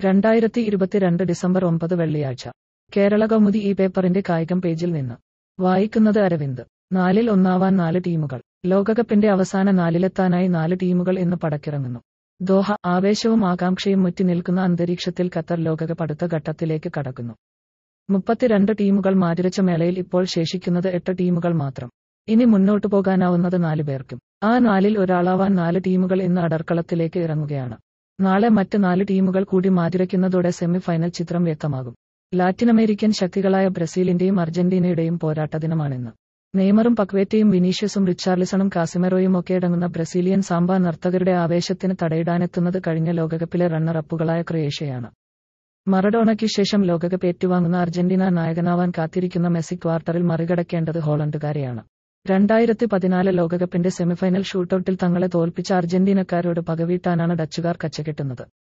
രണ്ടായിരത്തി ഇരുപത്തിരണ്ട് ഡിസംബർ ഒമ്പത് വെള്ളിയാഴ്ച കേരള കൗമുദി ഈ പേപ്പറിന്റെ കായികം പേജിൽ നിന്ന് വായിക്കുന്നത് അരവിന്ദ് നാലിൽ ഒന്നാവാൻ നാല് ടീമുകൾ ലോകകപ്പിന്റെ അവസാന നാലിലെത്താനായി നാല് ടീമുകൾ ഇന്ന് പടക്കിറങ്ങുന്നു ദോഹ ആവേശവും ആകാംക്ഷയും മുറ്റി നിൽക്കുന്ന അന്തരീക്ഷത്തിൽ ഖത്തർ ലോകകപ്പ് അടുത്ത ഘട്ടത്തിലേക്ക് കടക്കുന്നു മുപ്പത്തിരണ്ട് ടീമുകൾ മാറ്റിരച്ച മേളയിൽ ഇപ്പോൾ ശേഷിക്കുന്നത് എട്ട് ടീമുകൾ മാത്രം ഇനി മുന്നോട്ടു പോകാനാവുന്നത് നാല് പേർക്കും ആ നാലിൽ ഒരാളാവാൻ നാല് ടീമുകൾ ഇന്ന് അടർക്കളത്തിലേക്ക് ഇറങ്ങുകയാണ് നാളെ മറ്റ് നാല് ടീമുകൾ കൂടി മാറ്റിരയ്ക്കുന്നതോടെ സെമി ഫൈനൽ ചിത്രം വ്യക്തമാകും ലാറ്റിനമേരിക്കൻ ശക്തികളായ ബ്രസീലിന്റെയും അർജന്റീനയുടെയും പോരാട്ട ദിനമാണിന്ന് നെയ്മറും പക്വേറ്റയും വിനീഷ്യസും റിച്ചാർലിസണും കാസിമെറോയും ഒക്കെ അടങ്ങുന്ന ബ്രസീലിയൻ സാമ്പ നർത്തകരുടെ ആവേശത്തിന് തടയിടാനെത്തുന്നത് കഴിഞ്ഞ ലോകകപ്പിലെ റണ്ണറപ്പുകളായ ക്രൊയേഷ്യയാണ് മറഡോണയ്ക്ക് ശേഷം ലോകകപ്പ് ഏറ്റുവാങ്ങുന്ന അർജന്റീന നായകനാവാൻ കാത്തിരിക്കുന്ന മെസ്സി ക്വാർട്ടറിൽ മറികടക്കേണ്ടത് ഹോളണ്ടുകാരെയാണ് രണ്ടായിരത്തി പതിനാല് ലോകകപ്പിന്റെ സെമിഫൈനൽ ഷൂട്ടൌട്ടിൽ തങ്ങളെ തോൽപ്പിച്ച അർജന്റീനക്കാരോട് പകവീട്ടാനാണ് ഡച്ചുകാർ കച്ചകെട്ടുന്നത്